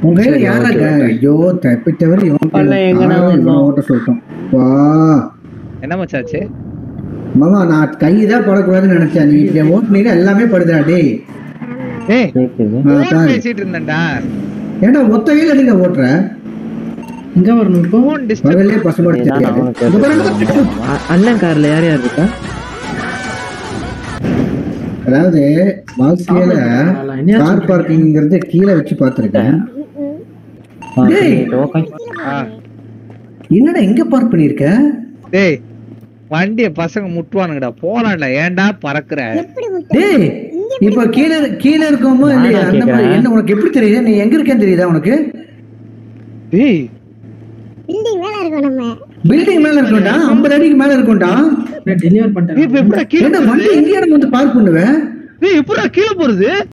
உங்க கையில சரி, யாரா okay, இருக்கா? okay. ஐயோ தப்பித்தவரை இவன் பல்ல கையில எங்கடா ஆளை இவனை வந்தோம்? ஓட்ட சொல்லிட்டோம் வா என்ன மச்சாச்சு மாமா நான் கை தான் படக்கூடாதுன்னு நினைச்சேன் நீ இப்படி ஓட்டுனீங்க எல்லாமே படுதுடா டேய் ஏய் கேக்குது ஆ, phone பாரு. பேசிட்டு இருந்தேன்டா ஏன்டா ஒத்த கையில நீங்க ஓட்டுற இங்க வரணும் இப்போ போன் டிஸ்டர்ப் பகல்லே பசுமாடு இதான் தெரியாது அவனுக்கு இங்க பாருங்க. அ- அண்ணன் கார்ல யார் யார் இருக்கா அதாவது வாழ்க்கையில கார் பார்க்கிங்கிறது கீழே வச்சு பார்த்திருக்கேன் டேய். ஆ என்னடா எங்க பார்க் பண்ணிருக்க டேய் வண்டிய பசங்க முட்டுவானுங்கடா போலாம்டா ஏன்டா பறக்குற டேய் இப்ப கீழே கீழே இருக்கோமோ இல்லையா நானா அந்த மாதிரி கேக்குறேன். என்ன உனக்கு எப்படி தெரியுது நீ எங்க இருக்கேன்னு தெரியுதா உனக்கு டேய் பில்டிங் மேல இருக்கோம் நம்ம பில்டிங் மேல இருக்கும்டா ஐம்பது அடிக்கு மேல இருக்கும்டா டெலிவர் நீ இப்ப பண்ணிட்டேன் எப்படா கீழே என்ன வண்டி எங்கேயா நம்ம வந்து பார்க் பண்ணுவேன் டேய் எப்படா கீழே போறது